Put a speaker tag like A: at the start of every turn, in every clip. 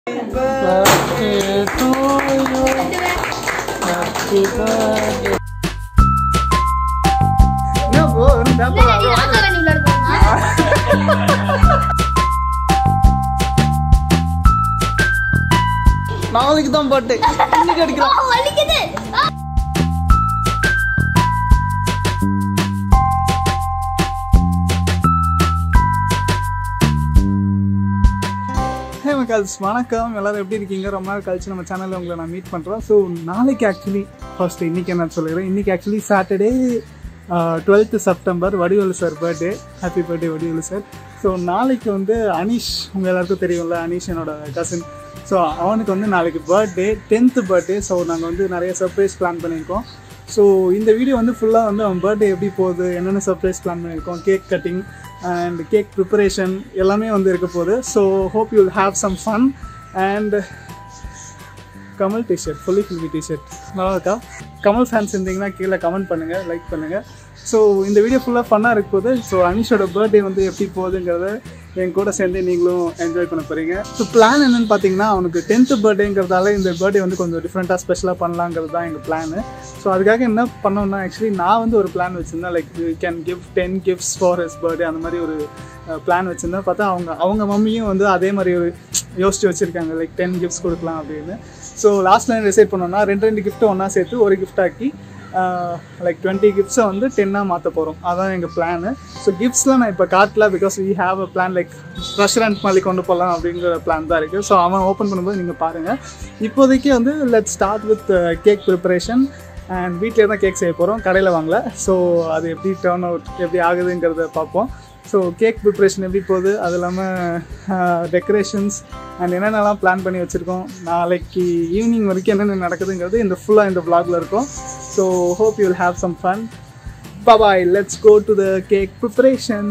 A: birthday to you. Happy birthday. என்ன bro, ஒரு paper நாளைக்கு தான் பர்த்டே இன்னைக்கு அடிக்கலாம் ஹே மக்கள்ஸ் வணக்கம் எல்லாரும் எப்படி இருக்கீங்க ரொம்ப நாள் கழிச்சு நம்ம சேனலில் உங்களை நான் மீட் பண்ணுறோம் ஸோ நாளைக்கு ஆக்சுவலி ஃபர்ஸ்ட் இன்னைக்கு என்ன சொல்லிடுறேன் இன்னைக்கு actually Saturday twelfth September Vadivelu sir birthday happy birthday Vadivelu sir so நாளைக்கு வந்து அனீஷ் உங்கள் எல்லாருக்கும் தெரியும்ல அனீஷ் என்னோட கசின் ஸோ அவனுக்கு வந்து நாளைக்கு பர்த்டே டென்த்து பர்த்டே ஸோ நாங்கள் வந்து நிறைய சர்ப்ரைஸ் பிளான் பண்ணியிருக்கோம் ஸோ இந்த வீடியோ வந்து ஃபுல்லாக வந்து அவன் பர்த்டே எப்படி போகுது என்னென்ன சர்ப்ரைஸ் பிளான் பண்ணியிருக்கோம் cake cutting and cake preparation எல்லாமே வந்து இருக்க போகுது so hope you will have some fun and Kamal t-shirt fully ஃபில்வி டிஷர்ட் நல்லா இருக்கா கமல் ஃபேன்ஸ் இருந்தீங்கன்னா கீழே கமெண்ட் பண்ணுங்கள் லைக் பண்ணுங்கள் ஸோ இந்த வீடியோ ஃபுல்லாக ஃபன்னாக இருக்க போது ஸோ அனிஷோட பர்த்டே வந்து எப்படி போகுதுங்கிறத என் கூட சேர்ந்து நீங்களும் என்ஜாய் பண்ண போகிறீங்க ஸோ பிளான் என்னென்னு பார்த்தீங்கன்னா அவனுக்கு டென்த்து பர்த்டேங்கிறதால இந்த பர்த்டே வந்து கொஞ்சம் டிஃப்ரெண்ட்டாக ஸ்பெஷலாக பண்ணலாங்கிறது தான் எங்கள் பிளான் ஸோ அதுக்காக என்ன பண்ணோம்னா ஆக்சுவலி நான் வந்து ஒரு பிளான் வச்சுருந்தேன் like you can give ten gifts for his birthday அந்த மாதிரி ஒரு பிளான் வச்சுருந்தேன் பார்த்தா அவங்க அவங்க மம்மியும் வந்து அதே மாதிரி ஒரு யோசிச்சு வச்சுருக்காங்க லைக் டென் கிஃப்ட்ஸ் கொடுக்கலாம் அப்படின்னு ஸோ லாஸ்ட் லைன் டிசைட் பண்ணோம்னா ரெண்டு ரெண்டு கிஃப்ட்டு ஒன்றா சேர்த்து ஒரு gift ஆக்கி லைக் டுவெண்ட்டி கிஃப்ட்ஸை வந்து டென்னாக மாற்ற போகிறோம் அதான் எங்கள் பிளானு ஸோ கிஃப்ட்ஸ்லாம் நான் இப்போ காட்டல because we have a plan like restaurant மாதிரி கொண்டு போகலாம் அப்படிங்கிற பிளான் தான் இருக்குது ஸோ அவன் ஓப்பன் பண்ணும்போது நீங்கள் பாருங்கள் இப்போதைக்கு வந்து let start with cake preparation and வீட்டிலே தான் கேக் செய்ய போகிறோம் கடையில் வாங்கல ஸோ அது எப்படி டேர்ன் அவுட் எப்படி ஆகுதுங்கிறத பார்ப்போம் ஸோ கேக் ப்ரிப்ரேஷன் எப்படி போகுது அது இல்லாமல் டெக்கரேஷன்ஸ் அண்ட் என்னென்னலாம் பிளான் பண்ணி வச்சுருக்கோம் நாளைக்கு ஈவினிங் வரைக்கும் என்னென்ன நடக்குதுங்கிறது இந்த ஃபுல்லாக இந்த vlogல இருக்கும் so hope you will have some fun bye let's go to the cake preparation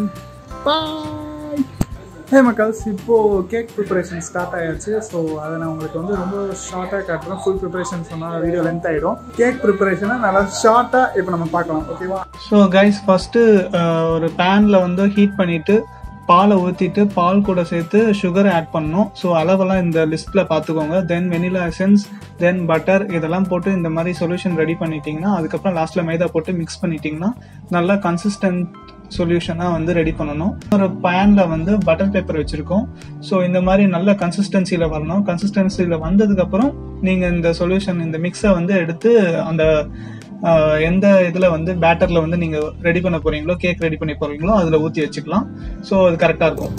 A: bye hey மக்கள்ஸ் இப்போது கேக் ப்ரிப்பரேஷன் ஸ்டார்ட் ஆயாச்சு ஸோ அதை நான் உங்களுக்கு வந்து ரொம்ப ஷார்ட்டாக காட்டுறேன் ஃபுல் ப்ரிப்பரேஷன் சொன்னால் வீடியோ லென்த் ஆகிடும் கேக் ப்ரிப்பரேஷனை நல்லா ஷார்ட்டாக இப்போ நம்ம பார்க்கலாம் ஓகேவா ஸோ கைஸ் ஃபஸ்ட்டு ஒரு பேனில் வந்து ஹீட் பண்ணிவிட்டு பாலை ஊற்றிட்டு பால் கூட சேர்த்து சுகர் ஆட் பண்ணணும் ஸோ அளவெல்லாம் இந்த லிஸ்ட்டில் பார்த்துக்கோங்க then vanilla essence then butter இதெல்லாம் போட்டு இந்த மாதிரி சொல்யூஷன் ரெடி பண்ணிட்டீங்கன்னா அதுக்கப்புறம் லாஸ்ட்டில் மைதா போட்டு மிக்ஸ் பண்ணிட்டீங்கன்னா நல்லா கன்சிஸ்டன்ட் சொல்யூஷனாக வந்து ரெடி பண்ணணும் ஒரு பேனில் வந்து பட்டர் பேப்பர் வச்சுருக்கோம் ஸோ இந்த மாதிரி நல்ல கன்சிஸ்டன்சியில் வரணும் கன்சிஸ்டன்சியில் வந்ததுக்கப்புறம் நீங்கள் இந்த சொல்யூஷன் இந்த மிக்ஸை வந்து எடுத்து அந்த ஆஹ், எந்த இதில் வந்து பேட்டரில் வந்து நீங்கள் ரெடி பண்ண போகிறீங்களோ கேக் ரெடி பண்ணி போகிறீங்களோ அதில் ஊற்றி வச்சுக்கலாம் ஸோ அது கரெக்டாக இருக்கும்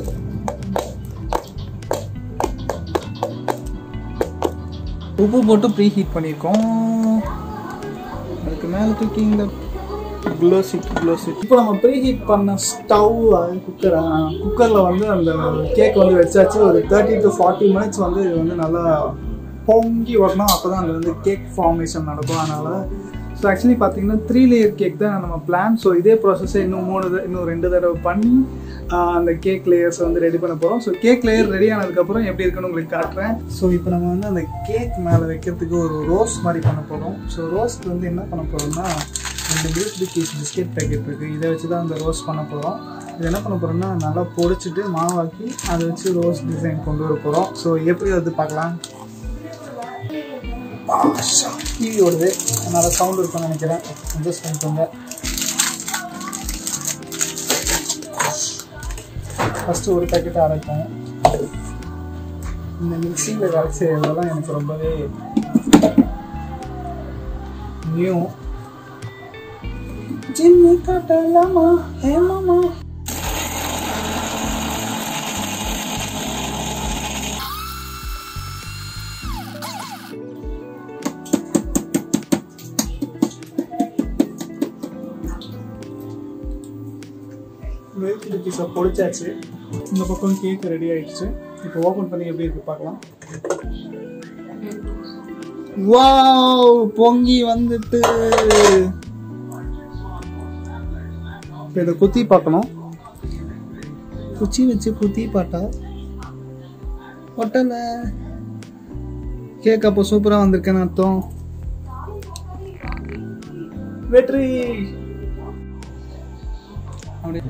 A: உப்பு போட்டு ப்ரீ ஹீட் பண்ணியிருக்கோம் அதுக்கு மேலே தூக்கி இந்த க்ளோ சீட் க்ளோ சீட் இப்போ நம்ம ப்ரீ ஹீட் பண்ண ஸ்டவ் குக்கர் குக்கரில் வந்து அந்த கேக் வந்து வச்சாச்சு ஒரு தேர்ட்டி டு ஃபார்ட்டி மினிட்ஸ் வந்து இது வந்து நல்லா பொங்கி வரணும் அப்போ தான் அது வந்து கேக் ஃபார்மேஷன் நடக்கும் அதனால் ஸோ ஆக்சுவலி பார்த்தீங்கன்னா த்ரீ லேயர் கேக் தான் நம்ம பிளான் ஸோ இதே ப்ராசஸை இன்னும் மூணு த- இன்னும் ரெண்டு தடவை பண்ணி ஆஹ், அந்த கேக் லேயர்ஸை வந்து ரெடி பண்ண போகிறோம் ஸோ கேக் லேயர் ரெடி ஆனதுக்கப்புறம் எப்படி இருக்குன்னு உங்களுக்கு காட்டுறேன் ஸோ இப்போ நம்ம வந்து அந்த கேக் மேலே வைக்கிறதுக்கு ஒரு ரோஸ் மாதிரி பண்ண போகிறோம் ஸோ ரோஸ்க்கு வந்து என்ன பண்ண போகிறோம்னா இந்த மில்க் பிக்கிஸ் பிஸ்கெட் பேக்கெட் இருக்குது இதை வச்சு தான் அந்த ரோஸ் பண்ண போகிறோம் இது என்ன பண்ண போகிறோம்னா நல்லா பொடிச்சிட்டு மாவாக்கி அதை வச்சு ரோஸ் டிசைன் கொண்டு வர போகிறோம் ஸோ எப்படி வந்து பார்க்கலாம் டிவி ஓடுது அதனால சவுண்ட் இருக்கும்னு நினைக்கிறேன் அட்ஜஸ்ட் பண்ணிக்கோங்க ஃபஸ்ட்டு ஒரு பேக்கெட் அரைப்போம் இந்த மிக்சியில் அரைச்சி இதெல்லாம் எனக்கு ரொம்பவே நியூ ஜிம்மி காட்டலாமா ஹே மாமா மில்க் பிக்கிஸை பொடிச்சாச்சு இந்த பக்கம் கேக் ரெடி ஆயிடுச்சு இப்போ ஓப்பன் பண்ணி எப்படி இருக்கு பார்க்கலாம் வாவ் பொங்கி வந்துட்டு இப்போ இதை குத்தி பார்க்கணும் குச்சி வச்சு குத்தி பார்த்தா ஒட்டலை கேக் அப்போ சூப்பராக வந்திருக்கேன்னு அர்த்தம் வெற்றி அப்படி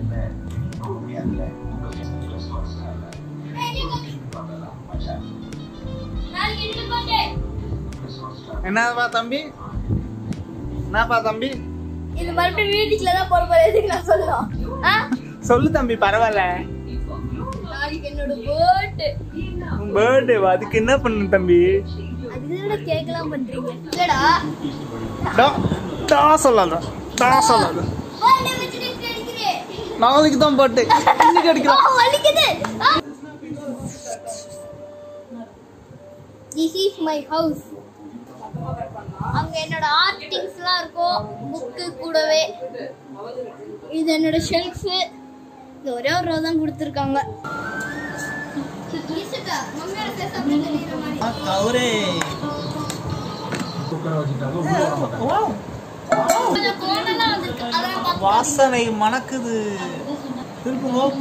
A: என்னப்பா தம்பி என்னப்பா தம்பி
B: இது மறுபடியும் வீட்டுக்குள்ள தான் போற போற எதுக்கு நான் சொல்லலாம் ஆ?
A: சொல்லு தம்பி பரவாயில்ல
B: நாளைக்கு என்னோட பேர்ட்
A: பர்த்டே அதுக்கு என்ன பண்ணு தம்பி
B: அது என்னடா கேக்கலாம் பண்றீங்க இல்லடா
A: டா டா சொல்லாத டா சொல்லாத
B: பர்த்டே வச்சுட்டு அடிக்கிறேன்
A: நாளைக்கு தான் பர்த்டே இன்னைக்கு அடிக்கலாம்
B: வலிக்குது திஸ் இஸ் மை ஹவுஸ் அங்க என்னோட ஆர்ட் திங்ஸ்லாம் இருக்கும் புக்கு கூடவே இது என்னோட ஷெல்ஃப் இது ஒரே ஒரு ரோ தான் கொடுத்துருக்காங்க
A: அவரே
B: கொஞ்சம் கோணலாம் வந்திருக்கு அதெல்லாம் பார்த்து
A: வாசனை மணக்குது திருப்புவோம்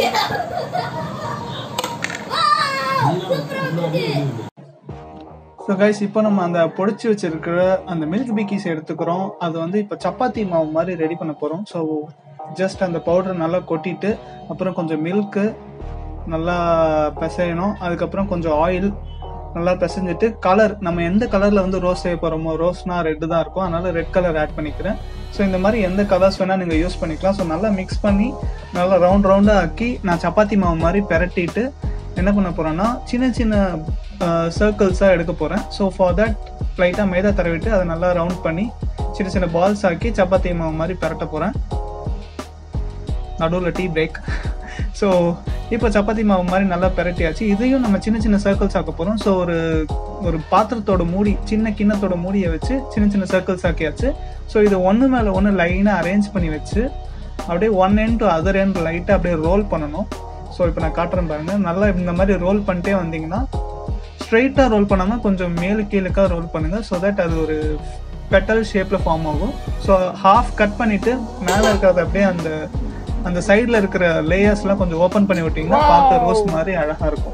A: ஸோ கைஸ் இப்போ நம்ம அந்த பொடிச்சு வச்சிருக்கிற அந்த மில்க் பிக்கிஸ் எடுத்துக்கிறோம் அது வந்து இப்போ சப்பாத்தி மாவு மாதிரி ரெடி பண்ண போகிறோம் ஸோ ஜஸ்ட் அந்த பவுடர் நல்லா கொட்டிட்டு அப்புறம் கொஞ்சம் மில்க்கு நல்லா பிசையணும் அதுக்கப்புறம் கொஞ்சம் ஆயில் நல்லா பிசைஞ்சிட்டு கலர் நம்ம எந்த கலரில் வந்து ரோஸ் செய்ய போகிறோமோ ரோஸ்னா ரெட்டு தான் இருக்கும் அதனால ரெட் கலர் ஆட் பண்ணிக்கிறேன் ஸோ இந்த மாதிரி எந்த கலர்ஸ் வேணால் நீங்கள் யூஸ் பண்ணிக்கலாம் ஸோ நல்லா மிக்ஸ் பண்ணி நல்லா ரவுண்ட் ரவுண்டாக ஆக்கி நான் சப்பாத்தி மாவு மாதிரி பெரட்டிட்டு என்ன பண்ண போகிறேன்னா சின்ன சின்ன சர்க்கிள்ஸாக எடுக்க போகிறேன் ஸோ ஃபார் தட் லைட்டாக மைதா தடவிட்டு அதை நல்லா ரவுண்ட் பண்ணி சின்ன சின்ன பால்ஸ் ஆக்கி சப்பாத்தி மாவு மாதிரி பெரட்ட போகிறேன் நடுவில் டீ பிரேக் ஸோ இப்போ சப்பாத்தி மாவு மாதிரி நல்லா பெரட்டியாச்சு இதையும் நம்ம சின்ன சின்ன சர்க்கிள்ஸ் ஆக்க போகிறோம் ஸோ ஒரு ஒரு பாத்திரத்தோட மூடி சின்ன கிண்ணத்தோட மூடியை வச்சு சின்ன சின்ன சர்க்கிள்ஸ் ஆக்கியாச்சு ஸோ இது ஒன்று மேலே ஒன்று லைனாக அரேஞ்ச் பண்ணி வச்சு அப்படியே one end to other end லைட்டாக அப்படியே ரோல் பண்ணணும் ஸோ இப்போ நான் காட்டுறேன் பாருங்க நல்லா இந்த மாதிரி ரோல் பண்ணிட்டே வந்தீங்கன்னா ஸ்ட்ரைட்டாக ரோல் பண்ணாமல் கொஞ்சம் மேலு கீழுக்காக ரோல் பண்ணுங்கள் ஸோ தட் அது ஒரு பெட்டல் ஷேப்பில் ஃபார்ம் ஆகும் ஸோ ஹாஃப் கட் பண்ணிவிட்டு மேலே இருக்கிறது அப்படியே அந்த அந்த சைடில் இருக்கிற லேயர்ஸ்லாம் கொஞ்சம் ஓப்பன் பண்ணி விட்டிங்கன்னா பார்க்க ரோஸ் மாதிரி அழகாக இருக்கும்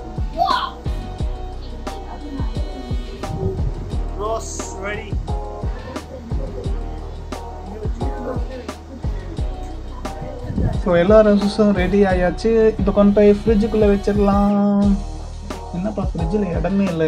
A: ரோஸ் ரெடி ஸோ எல்லா ரோஸஸும் ரெடி ஆயாச்சு இப்போ கொண்டு போய் ஃப்ரிட்ஜுக்குள்ளே வச்சிடலாம் என்னப்பா ஃப்ரிட்ஜில் இடமே இல்லை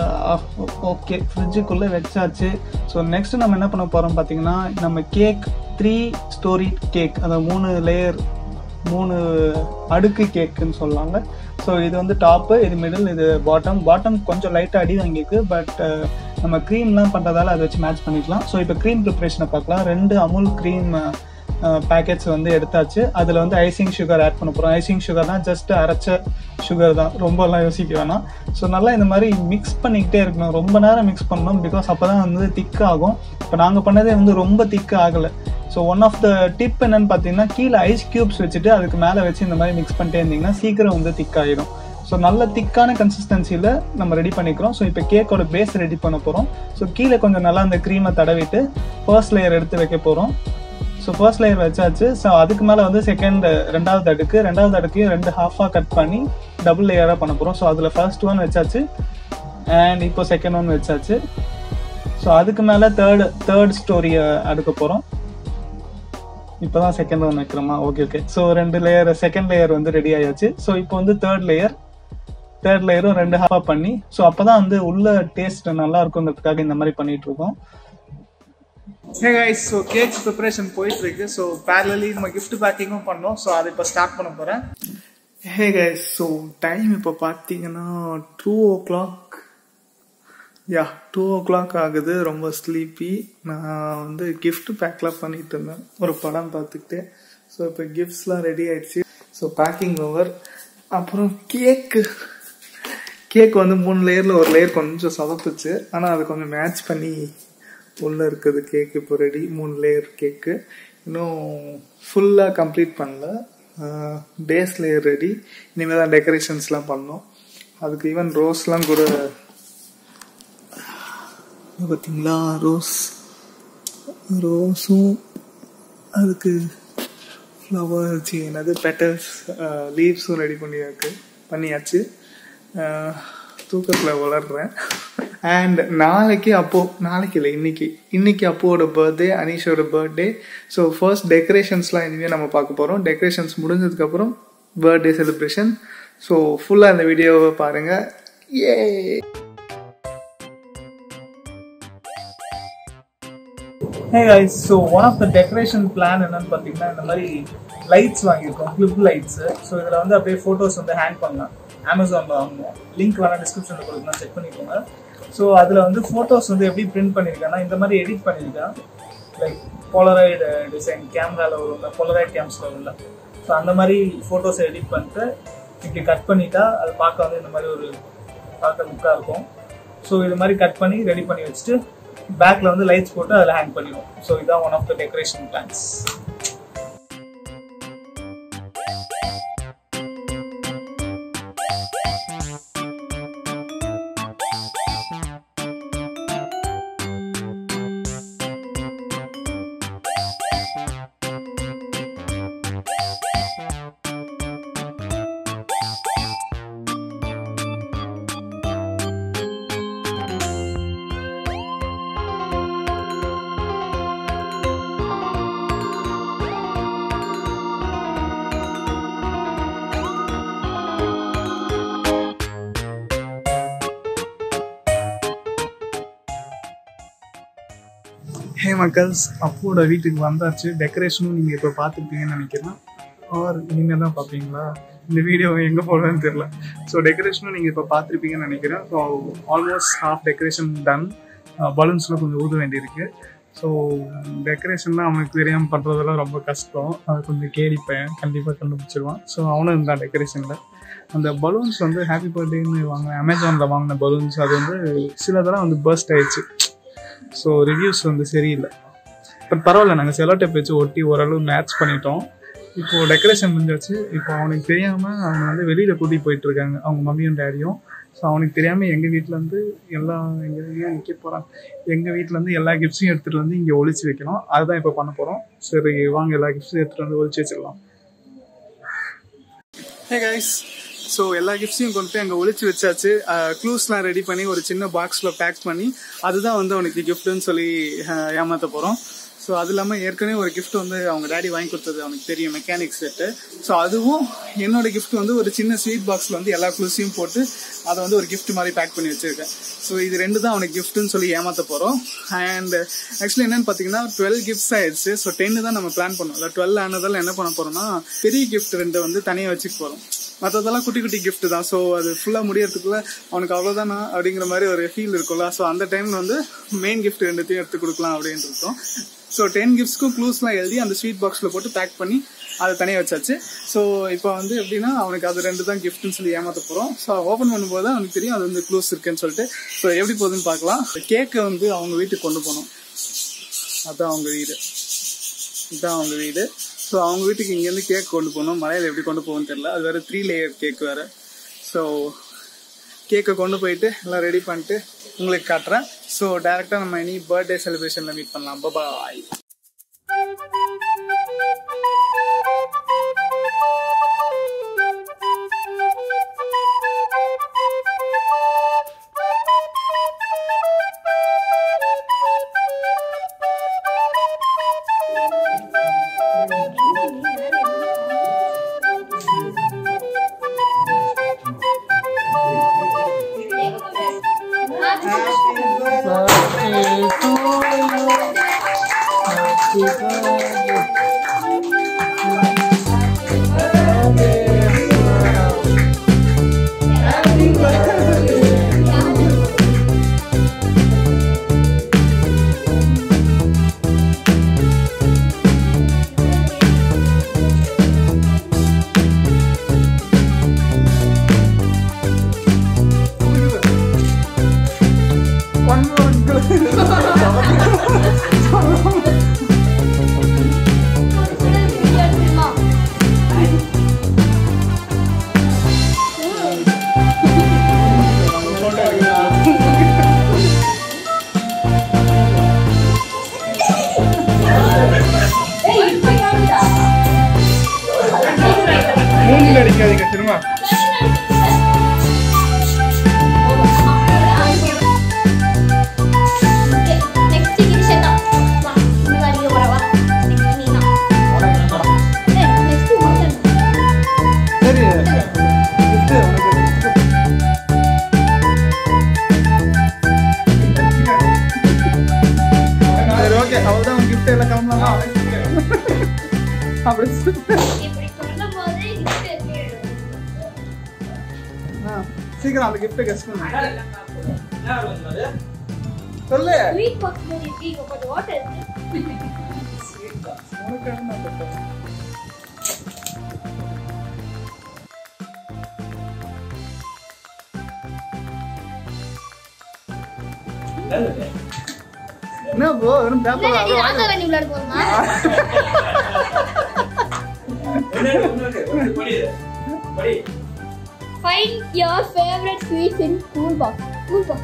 A: ஓகே ஃப்ரிட்ஜுக்குள்ளே வச்சாச்சு ஸோ நெக்ஸ்ட் நம்ம என்ன பண்ண போகிறோம் பார்த்தீங்கன்னா நம்ம கேக் த்ரீ ஸ்டோரி கேக் அந்த மூணு லேயர் மூணு அடுக்கு கேக்குன்னு சொல்லுவாங்க ஸோ இது வந்து டாப்பு இது மிடில் இது பாட்டம் பாட்டம் கொஞ்சம் லைட்டாக அடி வாங்கியிருக்கு பட் நம்ம க்ரீம்லாம் பண்ணுறதால அதை வச்சு மேட்ச் பண்ணிக்கலாம் ஸோ இப்போ க்ரீம் ப்ரிப்ரேஷனை பார்க்கலாம் ரெண்டு அமுல் க்ரீம் பேக்கெட்ஸ் வந்து எடுத்தாச்சு அதில் வந்து ஐசிங் சுகர் ஆட் பண்ண போகிறோம் ஐசிங் சுகர்னா ஜஸ்ட் அரைச்ச சுகர் தான் ரொம்பலாம் யோசிக்க வேணாம் ஸோ நல்லா இந்த மாதிரி மிக்ஸ் பண்ணிக்கிட்டே இருக்கணும் ரொம்ப நேரம் மிக்ஸ் பண்ணணும் பிகாஸ் அப்போ தான் வந்து திக் ஆகும் இப்போ நாங்கள் பண்ணதே வந்து ரொம்ப திக் ஆகலை so one of the tip என்னன்னு பார்த்தீங்கன்னா கீழே ஐஸ் க்யூப்ஸ் வச்சுட்டு அதுக்கு மேலே வச்சு இந்த மாதிரி மிக்ஸ் பண்ணிட்டே இருந்தீங்கன்னா சீக்கிரம் வந்து திக் ஆகிடும் ஸோ நல்ல திக்கான கன்சிஸ்டன்சியில் நம்ம ரெடி பண்ணிக்கிறோம் ஸோ இப்போ கேக்கோட பேஸ் ரெடி பண்ண போகிறோம் ஸோ கீழே கொஞ்சம் நல்லா அந்த க்ரீமை தடவிட்டு ஃபர்ஸ்ட் லேயர் எடுத்து வைக்க போகிறோம் ஸோ ஃபர்ஸ்ட் லேயர் வச்சாச்சு ஸோ அதுக்கு மேலே வந்து செகண்ட் ரெண்டாவது அடுக்கு ரெண்டாவது அடுக்கையும் ரெண்டு ஹாஃபாக கட் பண்ணி டபுள் லேயராக பண்ண போகிறோம் ஸோ அதில் ஃபர்ஸ்ட் ஒன் வச்சாச்சு அண்ட் இப்போ செகண்ட் ஒன் வச்சாச்சு ஸோ அதுக்கு மேலே தேர்ட் தேர்ட் ஸ்டோரியை அடுக்க போகிறோம் இப்போ தான் செகண்ட் ஒன் வைக்கிறோமா ஓகே ஓகே ஸோ ரெண்டு லேயர் செகண்ட் லேயர் வந்து ரெடி ஆயாச்சு ஸோ இப்போ வந்து தேர்ட் லேயர் தேர்ட் லேயரும் ரெண்டு ஹாஃபாக பண்ணி ஸோ அப்போ தான் வந்து உள்ள டேஸ்ட் நல்லா இருக்குங்கிறதுக்காக இந்த மாதிரி பண்ணிட்டு இருக்கோம் hey guys so cake preparation போயிட்டு இருக்கு ஸோ பேரலி நம்ம கிஃப்ட் பேக்கிங்கும் பண்ணோம் ஸோ அதை இப்போ ஸ்டார்ட் பண்ண போகிறேன் ஹே கைஸ் ஸோ டைம் இப்போ பார்த்தீங்கன்னா two o'clock yeah two o'clock ஆகுது ரொம்ப ஸ்லீப்பி நான் வந்து கிஃப்ட் பேக்லாம் பண்ணிட்டு இருந்தேன் ஒரு படம் பார்த்துக்கிட்டு ஸோ இப்போ கிஃப்ட்ஸ்லாம் ரெடி ஆயிடுச்சு ஸோ பேக்கிங் ஓவர் அப்புறம் கேக்கு கேக் வந்து மூணு லேயரில் ஒரு லேயர் கொஞ்சம் சொதப்புச்சு ஆனால் அது கொஞ்சம் மேட்ச் பண்ணி உள்ளே இருக்குது கேக் இப்போ ரெடி மூணு லேயர் கேக்கு இன்னும் ஃபுல்லாக கம்ப்ளீட் பண்ணல பேஸ் லேயர் ரெடி இனிமேல் தான் டெக்கரேஷன்ஸ்லாம் பண்ணோம் அதுக்கு ஈவன் ரோஸ்லாம் கூட பார்த்தீங்களா ரோஸ் ரோஸும் அதுக்கு ஃப்ளவர் வச்சு என்னது பெட்டல்ஸ் லீவ்ஸும் ரெடி பண்ணியாக்கு பண்ணியாச்சு தூக்கத்தில் வளர்றேன் அண்ட் நாளைக்கு அப்போ நாளைக்கு இல்லை இன்னைக்கு இன்னைக்கு அப்போவோட பர்த்டே அனீஷோட பர்த்டே ஸோ ஃபர்ஸ்ட் டெக்கரேஷன்ஸ்லாம் இனிமேல் நம்ம பார்க்க போகிறோம் டெக்கரேஷன்ஸ் முடிஞ்சதுக்கப்புறம் பர்த்டே செலிப்ரேஷன் ஸோ ஃபுல்லாக இந்த வீடியோவை பாருங்கள் ஏ hey guys so one of the decoration plan என்னன்னு பார்த்தீங்கன்னா இந்த மாதிரி லைட்ஸ் வாங்கியிருக்கோம் கிளிப் லைட்ஸ் ஸோ இதில் வந்து அப்படியே ஃபோட்டோஸ் வந்து ஹேங் பண்ணலாம் அமேசானில் வாங்குவோம் லிங்க் வேணால் டிஸ்கிரிப்ஷனில் கொடுக்கலாம் செக் பண்ணிக்கோங்க ஸோ அதில் வந்து ஃபோட்டோஸ் வந்து எப்படி பிரிண்ட் பண்ணியிருக்கேன்னா இந்த மாதிரி எடிட் பண்ணியிருக்கேன் லைக் போலராய்டு டிசைன் கேமராவில் வரும்ல போலராய்ட் கேம்ஸில் வரும்ல ஸோ அந்த மாதிரி ஃபோட்டோஸை எடிட் பண்ணிட்டு இப்படி கட் பண்ணிட்டா அது பார்க்க வந்து இந்த மாதிரி ஒரு பார்க்க லுக்காக இருக்கும் ஸோ இது மாதிரி கட் பண்ணி ரெடி பண்ணி வச்சுட்டு பேக்கில் வந்து லைட்ஸ் போட்டு அதில் ஹேங் பண்ணிடுவோம் ஸோ இதான் one of the decoration plans hey மக்கள்ஸ் அப்போட வீட்டுக்கு வந்தாச்சு டெக்கரேஷனும் நீங்கள் இப்போ பார்த்துருப்பீங்கன்னு நினைக்கிறேன் ஆர் நீங்கள் தான் பார்ப்பீங்களா இந்த வீடியோ எங்கே போடுறதுன்னு தெரில ஸோ டெக்கரேஷனும் நீங்கள் இப்போ பார்த்துருப்பீங்கன்னு நினைக்கிறேன் so almost half decoration done பலூன்ஸ்லாம் கொஞ்சம் ஊத வேண்டியிருக்கு ஸோ டெக்கரேஷன்லாம் அவனுக்கு தெரியாமல் பண்ணுறதெல்லாம் ரொம்ப கஷ்டம் அது கொஞ்சம் கேடிப்பேன் கண்டிப்பாக கண்டுபிடிச்சிருவான் ஸோ அவனும் இருந்தான் டெக்கரேஷனில் அந்த பலூன்ஸ் வந்து ஹாப்பி பர்த்டேன்னு வாங்கின அமேசானில் வாங்கின பலூன்ஸ் அது வந்து சிலதெல்லாம் வந்து பர்ஸ்ட் ஆயிடுச்சு ஸோ ரிவ்யூஸ் வந்து சரியில்லை பட் பரவாயில்ல நாங்கள் செலோ டேப் வச்சு ஒட்டி ஓரளவு மேட்ச் பண்ணிட்டோம் இப்போ டெக்கரேஷன் முடிஞ்சாச்சு இப்போ அவனுக்கு தெரியாமல் அவங்க வந்து வெளியில் கூட்டிகிட்டு போயிட்டு இருக்காங்க அவங்க மம்மியும் டேடியும் ஸோ அவனுக்கு தெரியாமல் எங்கள் வீட்டில் வந்து எல்லா எங்கே நிற்க போகிறான் எங்கள் வீட்டில் வந்து எல்லா கிஃப்ட்ஸையும் எடுத்துகிட்டு வந்து இங்கே ஒழிச்சு வைக்கணும் அதுதான் இப்போ பண்ண போகிறோம் சரி வாங்க எல்லா கிஃப்ட்ஸையும் எடுத்துகிட்டு வந்து ஒழிச்சு வச்சிடலாம் ஹே கைஸ் ஸோ எல்லா கிஃப்ட்ஸையும் கொண்டு போய் அங்கே ஒழிச்சு வச்சாச்சு க்ளூஸ்லாம் ரெடி பண்ணி ஒரு சின்ன பாக்ஸில் பேக் பண்ணி அதுதான் வந்து அவனுக்கு கிஃப்ட்டுன்னு சொல்லி அஹ், ஏமாத்த போகிறோம் ஸோ அது இல்லாமல் ஏற்கனவே ஒரு gift வந்து அவங்க டேடி வாங்கி கொடுத்தது அவனுக்கு தெரியும் மெக்கானிக் செட்டு ஸோ அதுவும் என்னோட gift வந்து ஒரு சின்ன ஸ்வீட் பாக்ஸில் வந்து எல்லா க்ளூஸையும் போட்டு அதை வந்து ஒரு gift மாதிரி பேக் பண்ணி வச்சிருக்கேன் ஸோ இது ரெண்டு தான் அவனுக்கு கிஃப்ட்னு சொல்லி ஏமாத்த போகிறோம் அண்ட் ஆக்சுவலி என்னன்னு பார்த்தீங்கன்னா டுவெல் கிஃப்ட்ஸ் ஆயிடுச்சு ஸோ டென்னு தான் நம்ம பிளான் பண்ணோம் இல்லை டுவெல் ஆனதால் என்ன பண்ண போகிறோம்னா பெரிய gift ரெண்டு வந்து தனியாக வச்சுக்க போகிறோம் மற்றதெல்லாம் குட்டி குட்டி gift தான் ஸோ அது ஃபுல்லாக முடியறதுக்குள்ள அவனுக்கு அவ்வளோதானா அப்படிங்கிற மாதிரி ஒரு ஃபீல் இருக்கும்ல ஸோ அந்த டைமில் வந்து மெயின் gift ரெண்டுத்தையும் எடுத்து கொடுக்கலாம் அப்படின்னு இருக்கோம் ஸோ டென் கிஃப்ட்ஸ்க்கும் க்ளூஸ்லாம் எழுதி அந்த ஸ்வீட் பாக்ஸில் போட்டு பேக் பண்ணி அதை தனியாக வச்சாச்சு ஸோ இப்போ வந்து எப்படின்னா அவனுக்கு அது ரெண்டு தான் கிஃப்ட்னு சொல்லி ஏமாத்த போகிறோம் ஸோ ஓப்பன் பண்ணும்போது தான் அவனுக்கு தெரியும் அது வந்து க்ளூஸ் இருக்குன்னு சொல்லிட்டு ஸோ எப்படி போகுதுன்னு பார்க்கலாம் கேக்கை வந்து அவங்க வீட்டுக்கு கொண்டு போகணும் அதான் அவங்க வீடு இதுதான் அவங்க வீடு ஸோ அவங்க வீட்டுக்கு இங்கேருந்து கேக் கொண்டு போகணும் மலையில் எப்படி கொண்டு போகணும்னு தெரியல அது வேறு த்ரீ லேயர் கேக் வேறு ஸோ கேக்கை கொண்டு போயிட்டு எல்லாம் ரெடி பண்ணிட்டு உங்களுக்கு காட்டுறேன் ஸோ டேரெக்டாக நம்ம இனி பர்த்டே செலிப்ரேஷனில் மீட் பண்ணலாம் பாய் One more. கிஃப்ட் எல்லாம் கிளம்பலாம் அப்படி சொல்லு.
B: இப்படி சொல்லும் போதே gift இருக்கு.
A: ஆ, சீக்கிரம் அந்த கிஃப்ட் கெஸ்ட் பண்ணு சொல்லு
B: Sweet box மாதிரி இருக்கு. இங்க கொஞ்சம் water இருக்கு.
A: உனக்காக நான் கொடுத்தேன். என்ன ப்ரோ வெறும் பேப்பர்
B: என்னடி ராஜா ராணி விளையாட போறோமா? Find your favorite sweets in cool box. Cool box.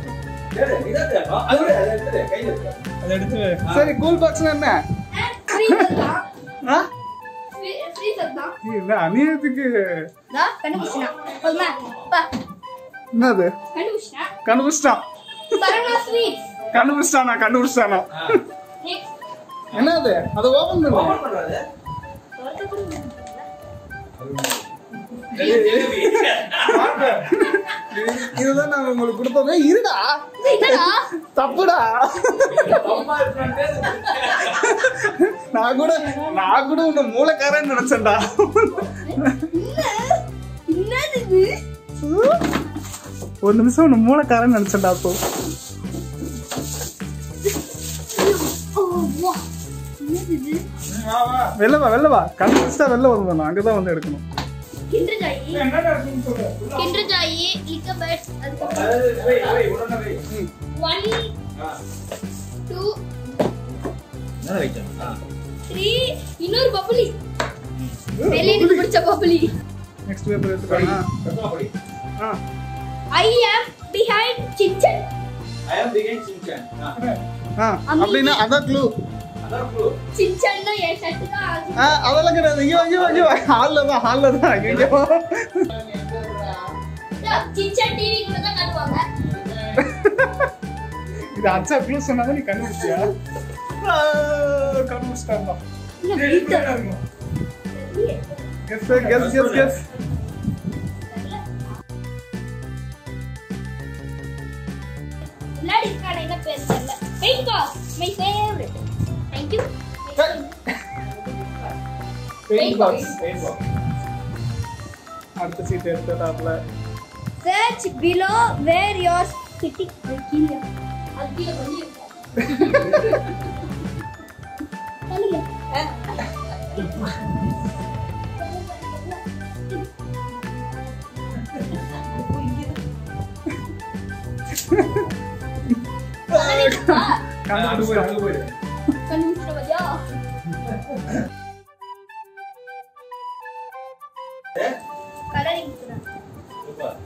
A: சரி கூல் பாக்ஸ்னா என்ன
B: Freezer தான்.
A: ஆ?
B: Free- freezer தான்.
A: இல்ல அநியாயத்துக்கு
B: இதோ, கண்டுபிடிச்சினா. போதுமா? பா,
A: என்னது
B: கண்டுபிடிச்சினா.
A: கண்டுபிடிச்சிட்டான்
B: சரவணா sweets.
A: கண்டுபிடிச்சிட்டானா கண்டுபிடிச்சிட்டானா
B: Next.
A: என்னது அதை ஓபன் பண்ணு
B: ஒருத்தர் கூட இல்ல.
A: இதுதான் நான் உங்களுக்கு கொடுப்போமே இருடா
B: இது என்னடா?
A: தப்புடா நான் கூட நான் கூட உன்னை மூளைக்காரன்னு நினைச்சேன்டா
B: என்ன? என்னது இது?
A: ஒரு நிமிஷம் உன்னை மூளைக்காரன்னு நினைச்சேன்டா அப்போ
B: ஓ, வா. என்னது இது?
A: வெளில வா வெளில வா கண்டுபிடிச்சா வெளில வருவேன் அங்கதான் வந்து எடுக்கணும்
B: கிண்டர் ஜாயி கிண்டர் ஜாயி லிக்கர் பைட்ஸ் அதுக்கப்புறம் ஒன் டூ த்ரீ இன்னொரு பப்புளி வெளியில பிடிச்ச பப்புளி
A: நெக்ஸ்ட் பேப்பர் எடுத்துக்கோங்க ஆ
B: ஐ ஆம் பிஹைண்ட் கிச்சன்
A: ஆ அப்படின்னா அதான் க்ளூ
B: சின்சன்னா என் ஷர்ட் தான் ஆகுது.
A: ஆ அதெல்லாம் கிடையாது ஐயோ ஐயோ ஐயோ ஹாலில் தான் ஹாலில் தான் ஐயோ
B: சின்சன் டிவி கூட தான் காட்டுவாங்க
A: இது அச்சா க்ளூ சொன்னாதான் நீ கண்டுபிடிச்சியா கண்டுபிடிச்சிட்டாங்க
B: இல்ல, வீட்டு-
A: கெஸ் கெஸ் கெஸ் கெஸ்
B: முன்னாடி இருக்கான என்ன பேர் தெரியல paint box my favourite thank you
A: paint box அடுத்த சீட் எடுத்துட்டாப்ல
B: search below where your sitting அது கீழே அது கீழே பண்ணி இருக்கும் பண்ணுங்க. கண்டுபிடிச்சா?
A: கண்டுபிடிச்சிட்டாங்க
B: கண்டுபிடிச்ச பாத்தியா? Coloring book தான்.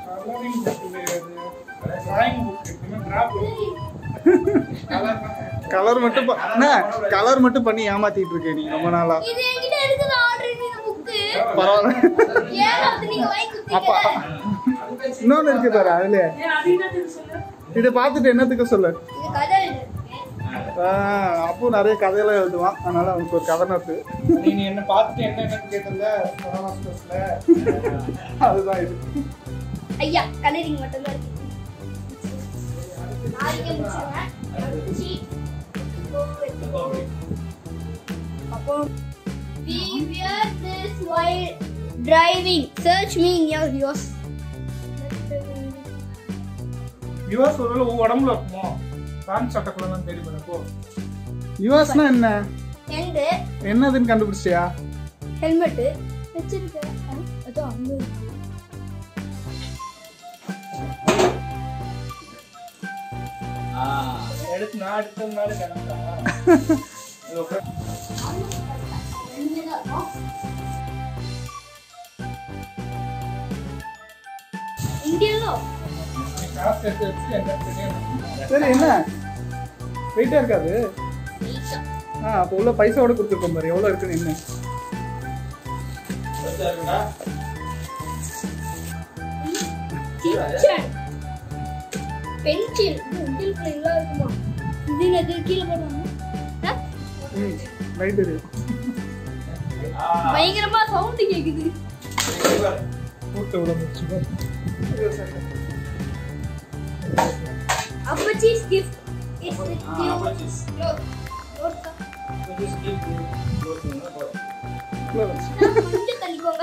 A: கலர் மட்டும் ப- என்ன கலர் மட்டும் பண்ணி ஏமாத்திட்டு இருக்கே நீ ரொம்ப நாளா
B: இது என்கிட்ட இருக்குது already இந்த book.
A: பரவாயில்ல
B: ஏன் அது நீங்க வாங்கி
A: அப்பா
B: கொடுத்தீங்க?
A: இன்னொன்னு இருக்கு பாரு அதுல இதை பார்த்துட்டு என்னத்துக்கு சொல்லு
B: இது கதை எழுதுறேன்.
A: ஆஹ் அப்போ நிறைய கதையெல்லாம் எழுதுவான் அதனால அவனுக்கு ஒரு கதை நட்டு
C: நீ என்ன பார்த்துட்டு என்ன என்னன்னு கேட்டல கொரோனா ஸ்ட்ரெஸ்ல
A: அதுதான் இது
B: ஐயா கலரிங் மட்டும் தான் இருக்கு நாளைக்கே முடிச்சிருவேன் முடிச்சு, இப்போ எடுத்துக்கோ. அப்போ we wear this while driving search me in your yours
C: yours ஒருவேளை உன் உடம்புல இருக்குமோ பேண்ட் சட்டைக்குள்ளலாம் தேடி பண்ணப்போ
A: யுஎஸ்னா என்ன
B: எண்டு
A: என்னதுன்னு கண்டுபிடிச்சியா
B: ஹெல்மெட் வச்சிருக்கேன் அதான் அங்க இருக்கு.
C: எடுத்து நான் எடுத்ததுனால கிடந்தா
B: இங்கதான் இருக்கும். இந்தியாலோ
C: காசு எடுத்து வச்சு என்ன தெரியும்
A: சரி என்ன வெயிட்டா இருக்காது ஆ அப்போ உள்ள பைசாவோட கொடுத்துருக்கோம் பாரு எவ்வளோ இருக்குன்னு என்ன
B: கிச்சன் பென்சில் பென்சில் பிள்ளைங்களா இருக்குமா இது என்னது கீழே போடுவாங்க ஆ?
A: ம் ரைட் இரு
B: பயங்கரமா சவுண்ட் கேக்குது
C: கூட்ட விட முடிச்சு
B: அப்பச்சிஸ் கிஃப்ட் இஸ் வித் யூ கொஞ்சம் தள்ளிக்கோங்க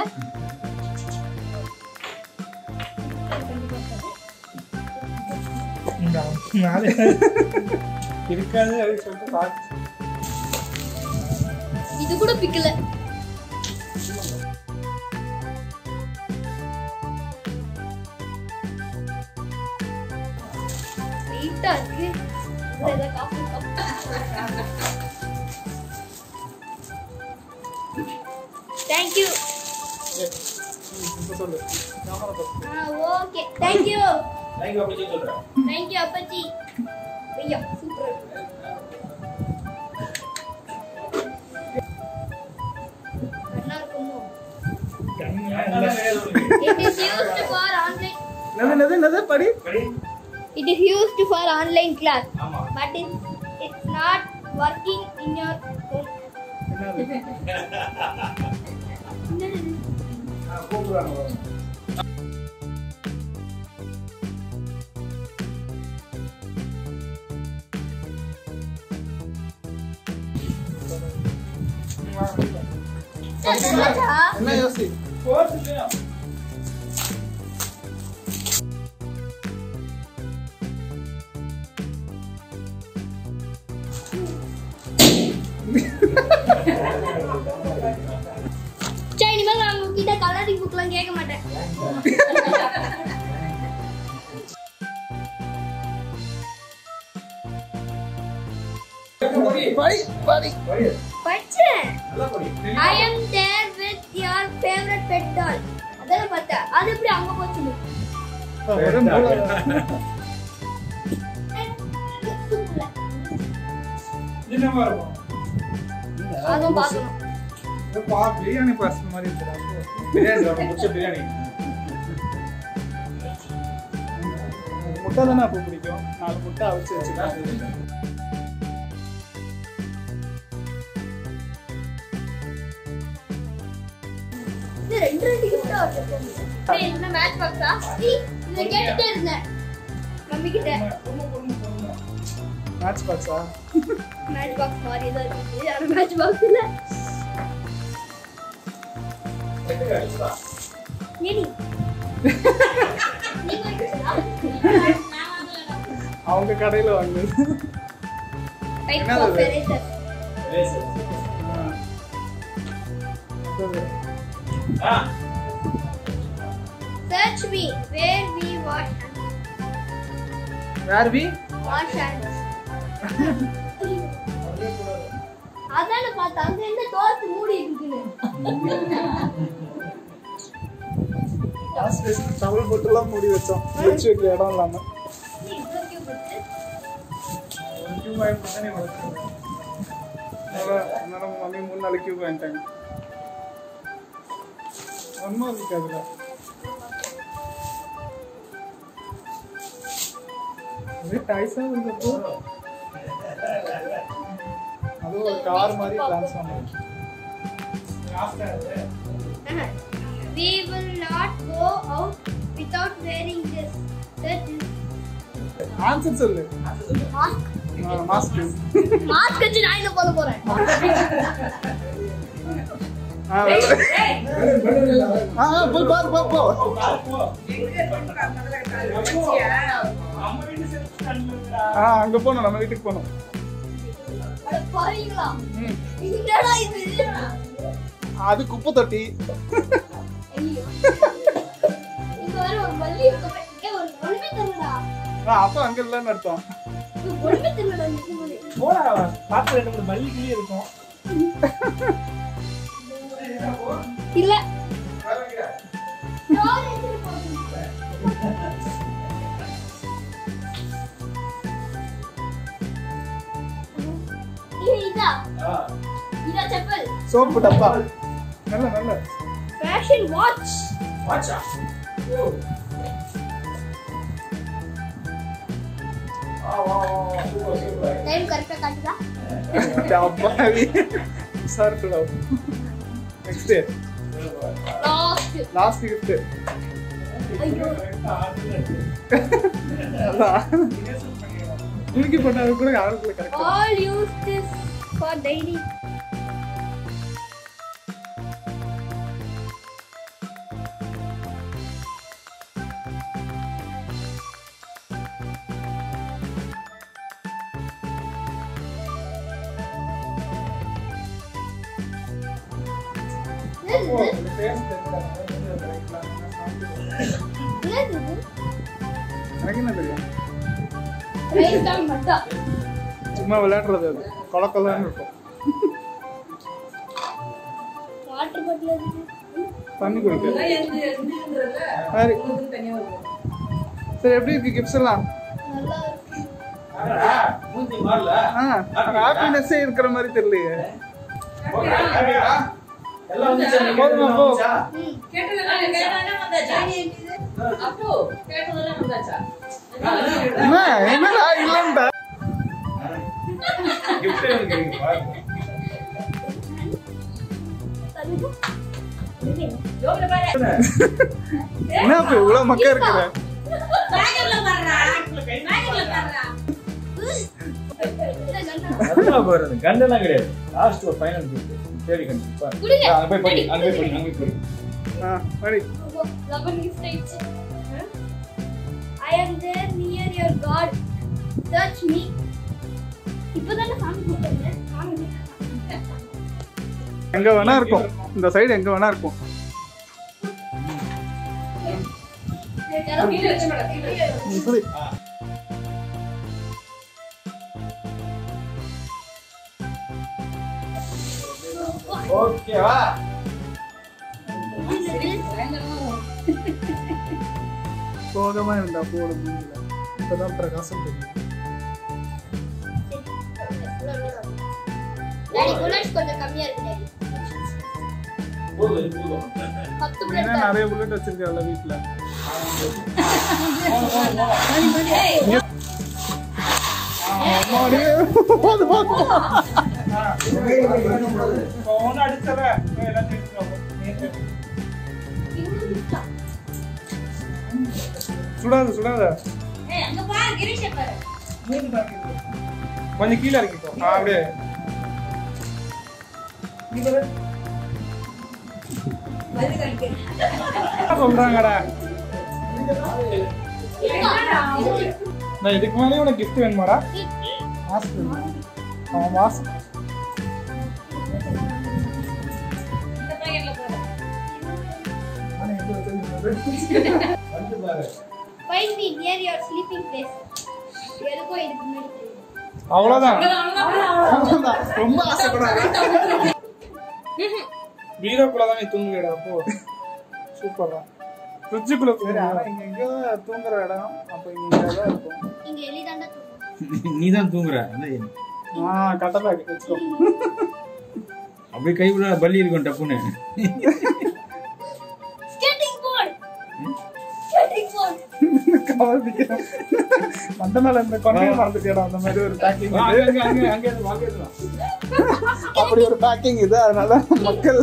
C: இந்த மேலே இருக்காது அப்படின்னு சொல்லிட்டு பார்த்து
B: இது கூட பிக்கல வெயிட்டா இருக்கு இதுல ஏதாவது காஃபி தேங்க்யூ
A: இப்போ சொல்லு கேமரா பார்த்து
B: ஓகே தேங்க்யூ
D: தேங்க்யூ அப்படி சொல்றேன்
B: தேங்க்யூ அப்பச்சி ஐயா சூப்பர் என்ன இருக்குமோ It is used for online.
A: என்னது என்னது என்னது படி
B: It is used for online class,
D: ஆமா
B: but it's, it's not working in your home.
A: என்னது
D: கூப்பிடுறாங்க
A: என்ன யோசி
B: சரி இனிமேல் நான் உங்ககிட்ட கலரிங் புக்லாம் கேட்க மாட்டேன்
A: படி படி
B: படிச்சேன்
D: நல்லா படி
B: I am there with your favourite pet doll அதெல்லாம் பார்த்தேன் அது எப்படி அங்க போச்சு
A: ஒரு மூளை.
C: என்னவா இருக்கும்
B: அதுவும் பார்க்கணும்
A: இது பா பிரியாணி பார்சல் மாதிரி இருக்குடா
D: பிரியாணி சாப்பிட முடிச்ச பிரியாணி
A: முட்டை தானே அப்போ பிடிக்கும் நாலு முட்டை அவிச்சு வச்சுக்கலாம்
B: இது ரெண்டு ரெண்டு கிஃப்ட் வருது என்ன மேட்ச் பாக்ஸா இத கேட்டுட்டே இருந்தேன் மம்மி கிட்ட
A: மேட்ச் பாக்ஸா
B: மேட்ச் பாக்ஸ் மாதிரி தான் இருக்கு ஆனா மேட்ச் பாக்ஸ் இல்ல ஏடி நீங்க வைக்கிறீங்களா?
A: அவங்க கடையில வாங்குது
B: Type
A: என்னது
B: of
A: இது?
B: eraser. Search me where we wash
A: where we
B: wash hands. அதான பார்த்தா அங்க என்ன தோத்து மூடி இருக்குன்னு
A: டபுள் போட்டுலாம் மூடி வச்சோம் வச்சு வைக்க இடம் இல்லாம
B: நீ இவ்வளவு cute இருக்கு.
A: கியூ வாங்கி தானே வளர்க்குறேன் அதனால மம்மி மூணு நாள் கியூ வாங்கிட்டாங்க ஒன்றும் இருக்கு அதுல ஒரே டாய்ஸா இருந்தப்போ அது ஒரு கார் மாதிரி transform
B: Uh-huh. We will not go out without wearing this. That is
A: answer சொல்லு
B: mask.
A: மாஸ்க்
B: மாஸ்க் வச்சு நான் என்ன பண்ண போறேன்
A: ஆ போய் பாரு போ போ
C: நம்ம வீட்டு செல்ஃப்
A: ஆ அங்க போகணும் நம்ம வீட்டுக்கு போகணும்
B: அட பாவீங்களா
A: ம்.
B: என்னடா இது
A: அது குப்பை தொட்டி
B: ஐயோ இங்க வர ஒரு பள்ளி இருக்கு ஏ ஒரு ஒண்ணுமே தெரியலடா
A: ஆ, அப்போ அங்க இல்லைன்னு அர்த்தம்
B: இது ஒண்ணுமே தெரியலடா நிஜமாலே
C: போடா பார்த்து ரெண்டு மூணு மல்லி கிளி இருக்கும்
B: இல்ல யார் எடுத்துட்டு போறது? இது இதா இதா செப்பல்
A: சோப்பு டப்பா நல்ல நல்ல
B: ஃபேஷன் வாட்ச்
D: வாட்சா
B: டைம் கரெக்டா காட்டுதா
A: டப்பாவி sir next
B: last
A: last gift
B: ஐயோ
A: அதான் தூக்கி போட்டது கூட யாருக்குள்ள correct
B: all use this for daily
C: ஓ, இந்த face தெரிஞ்சாங்க. இந்த கிடைக்கலாம்.
B: என்னது இது?
A: எனக்கு என்ன தெரியும்
B: ரைஸ் தான் மட்டும்
A: சும்மா விளையாடுறது அது கொலக்கொலன்னு இருக்கும்
B: வாட்டர் பாட்டில் இருக்கு
A: தண்ணி குடிக்க சரி சரி எப்படி இருக்கு கிஃப்ட்ஸ் எல்லாம்
B: நல்லா இருக்கு
D: அடடா, மூஞ்சி மாறல.
A: ஹாப்பினஸ்ஸே இருக்கிற மாதிரி தெரியலையே
D: ஓகே, ஓகேடா. எல்லாம் வந்துச்சா? நீங்க
A: போதுமா,
D: எல்லாம்
A: போ.
D: வந்துச்சா?
B: ம்
A: என்ன என்னடா இல்லைன்டா
D: gift எனக்கு இருக்கு, பாருங்க.
A: என்ன இப்ப இவ்வளவு மக்கா இருக்கிற
D: அதெல்லாம் பாருங்க, கண்டெல்லாம் கிடையாது. Last ஒரு final gift. சரி, கண்டு, பாரு.
B: குடுங்க.
D: அங்க போய் படி, அங்க போய் படி, அங்க போய் படி.
A: ஆ, படி.
B: லெவன் கிஃப்ட் ஆயிடுச்சு I am there near your cot search me இப்போதானே சாமி கூப்பிட்டேன் சாமி
A: எங்க வேணா இருக்கும் இந்த சைடு எங்க வேணா இருக்கும் நீ சொல்லு.
D: ஓகேவா?
A: சோகமா இருந்தா போட முடியல இப்பதான் பிரகாசம் தெரியும்
B: டாடி புல்லட்ஸ் கொஞ்சம் கம்மியா இருக்கு டாடி
D: போதும், போதும்.
B: பத்து
A: ஏன்னா
B: புல்லட்
A: நிறைய புல்லட் வச்சிருக்கல வீட்டுல அம்மாடி. போதும், போதும்.
C: இப்போ ஒண்ணு அடிச்சவ, போய் எல்லாத்தையும் எடுத்துட்டு வா, போ. நேத்து.
A: சுடாத சுடாத
C: மூணு தான் இருக்கு. கொஞ்சம் கீழே இறக்கிக்கோ ஆ, அப்படியே நீ பாரு. என்ன சொல்றாங்கடா நான் இதுக்கு மேலே உனக்கு gift வேணுமாடா மாஸ்க் வேணுமா? அவன் மாஸ்க்
D: வந்து பாரு.
B: Find me near your sleeping place எதுக்கும் இதுக்கு முன்னாடி தெரியும்
C: அவ்வளவுதான்
A: அவ்வளவுதான். ரொம்ப ஆசைப்படாத
C: பீரோக்குள்ள தான் நீ தூங்குவியடா அப்போ சூப்பர்டா ஃப்ரிட்ஜுக்குள்ள
A: சரி ஆனா
C: தூங்குவியா
A: இங்க எங்கேயோ தூங்குற இடம் அப்ப இங்க தான் இருக்கும்
B: இங்க எலிதாண்டா தூங்கும்
D: நீ தான் தூங்குற அதான்
A: ஆ கட்டதா வச்சுக்கோ
D: அப்படியே கை விட பள்ளி இருக்கும் டப்புன்னு
B: ஸ்கேட்டிங் போர்டு ஸ்கேட்டிங் போர்டு
A: கவர்ந்திக்கிறேன் மண்ட மேல இந்த கொண்டையை மறந்துட்டியாடா அந்த மாதிரி ஒரு பேக்கிங்
D: அங்க, அங்க, அங்க, அங்க இருந்து, அங்க இருந்து வா.
A: அப்படி ஒரு பேக்கிங் இது அதனால மக்கள்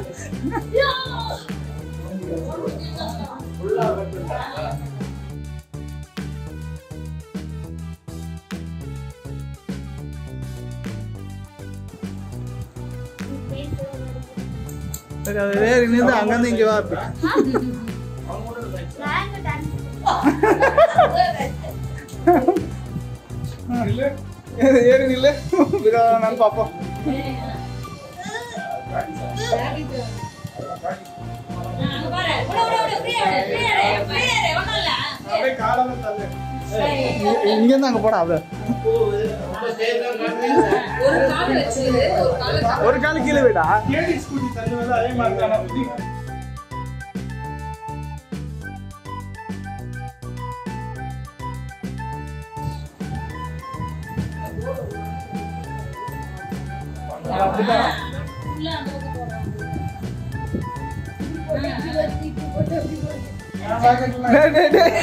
A: சரி அது வேற இருந்து அங்கிருந்து இங்க வா அப்படி
B: நாங்க டான்ஸ்
A: ஏறு, ஏறு நில்லு நான் பாப்போம் அப்படியே காலமே தள்ளு இங்க இருந்து அங்க போடா அவ ஒரு கால கீழே விடா
C: கேடி ஸ்கூட்டி தள்ளுவது அதே மாதிரி தானே புத்தி அப்படிதான்
A: டேய், டேய், டேய்.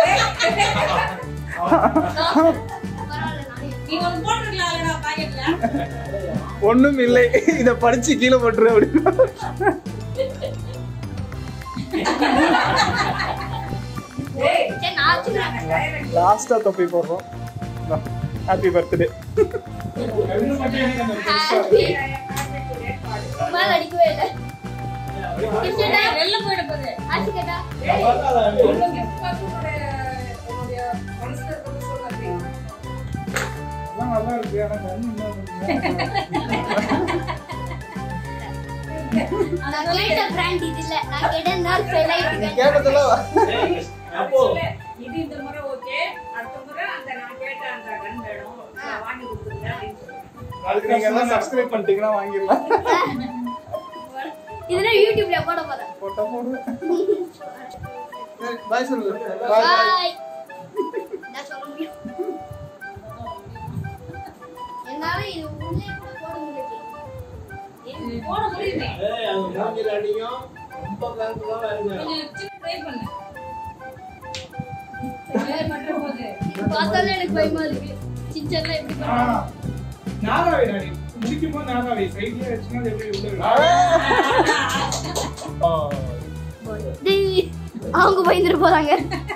A: ஒண்ணும் இல்லை இத படிச்சு கீழே போட்டுரு அப்படின்னு
B: சரி நான் வச்சுக்கிறேன்
A: லாஸ்டா தொப்பி போடுறோம் இந்தா. ஹாப்பி பர்த்டே
C: கண்ணு மட்டும் எனக்கு அந்த பெருசா
B: ஹாப்பி
C: இருக்கு.
B: மேல அடிக்கவே இல்லை கிட்டடா
E: வெளில போயிட போகுது
B: ஆச்சு கேட்டா
E: இவ்வளவு gift பார்த்து உன்னுடைய உன்னுடைய மனசுல இருக்கிறது சொல்லாதே.
C: எல்லாம் நல்லா இருக்கு ஆனா கண்ணு இன்னும்
B: நான் கேட்ட பிராண்ட் இது இல்ல நான் கேட்டேன்னா ஃபெயில் ஆயிட்டு
A: கேட்டதெல்லாம்
D: அப்போ
E: சொல்லு, இது இந்த முறை ஓகே அடுத்த முறை அந்த நான் கேட்ட அந்த கன் வேணும் நான் வாங்கி கொடுத்துருங்க அப்படின்னு சொல்லு.
A: அதுக்கு நீங்க எல்லாம் சப்ஸ்கிரைப் பண்ணிட்டீங்கன்னா வாங்கிடலாம்
B: இதெல்லாம் யூடியூப்ல போட போறேன்
A: போட்டா போடுவேன் சரி பாய் சொல்லு பாய்
B: பாய் நான் சொல்ல முடியும் என்னால இது உள்ளே கூட போட முடியல
E: இது போட முடியுமே
D: ஏய் அது மூஞ்சில அடிக்கும் ரொம்ப கலந்துதான் வருங்க
E: கொஞ்சம் சின்ன ட்ரை பண்ணு வேலை மட்டும் போகுது
B: இது பார்த்தாலே எனக்கு பயமா இருக்கு சிச்சர்லாம் எப்படி
C: ஆ,
B: பண்ணுவாங்க
C: நாராவை நாடி முடிக்கும் போது நாராவை சைட்லயே வச்சுன்னா அது எப்படி உள்ள விடும்?
B: டேய், அவங்க பயந்துட்டு போறாங்க